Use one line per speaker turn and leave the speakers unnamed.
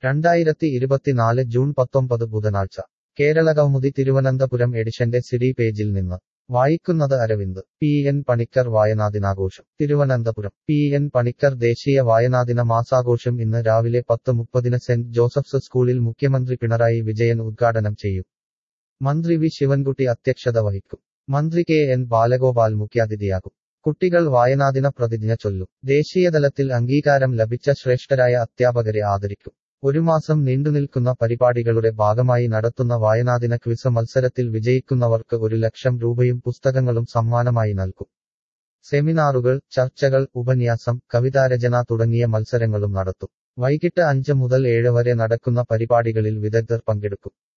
രണ്ടായിരത്തി ഇരുപത്തിനാല് ജൂൺ പത്തൊമ്പത് ബുധനാഴ്ച കേരള കൗമുദി തിരുവനന്തപുരം എഡിഷന്റെ സിഡി പേജിൽ നിന്ന് വായിക്കുന്നത് അരവിന്ദ് പി എൻ പണിക്കർ വായനാദിനാഘോഷം തിരുവനന്തപുരം പി എൻ പണിക്കർ ദേശീയ വായനാദിന മാസാഘോഷം ഇന്ന് രാവിലെ പത്ത് മുപ്പതിന് സെന്റ് ജോസഫ്സ് സ്കൂളിൽ മുഖ്യമന്ത്രി പിണറായി വിജയൻ ഉദ്ഘാടനം ചെയ്യും മന്ത്രി വി ശിവൻകുട്ടി അധ്യക്ഷത വഹിക്കും മന്ത്രി കെ എൻ ബാലഗോപാൽ മുഖ്യാതിഥിയാകും കുട്ടികൾ വായനാദിന പ്രതിജ്ഞ ചൊല്ലും ദേശീയതലത്തിൽ അംഗീകാരം ലഭിച്ച ശ്രേഷ്ഠരായ അധ്യാപകരെ ആദരിക്കും ഒരു മാസം നീണ്ടുനിൽക്കുന്ന പരിപാടികളുടെ ഭാഗമായി നടത്തുന്ന വായനാദിന ക്വിസ് മത്സരത്തിൽ വിജയിക്കുന്നവർക്ക് ഒരു ലക്ഷം രൂപയും പുസ്തകങ്ങളും സമ്മാനമായി നൽകും സെമിനാറുകൾ ചർച്ചകൾ ഉപന്യാസം കവിതാരചന തുടങ്ങിയ മത്സരങ്ങളും നടത്തും വൈകിട്ട് അഞ്ച് മുതൽ ഏഴ് വരെ നടക്കുന്ന പരിപാടികളിൽ വിദഗ്ധർ പങ്കെടുക്കും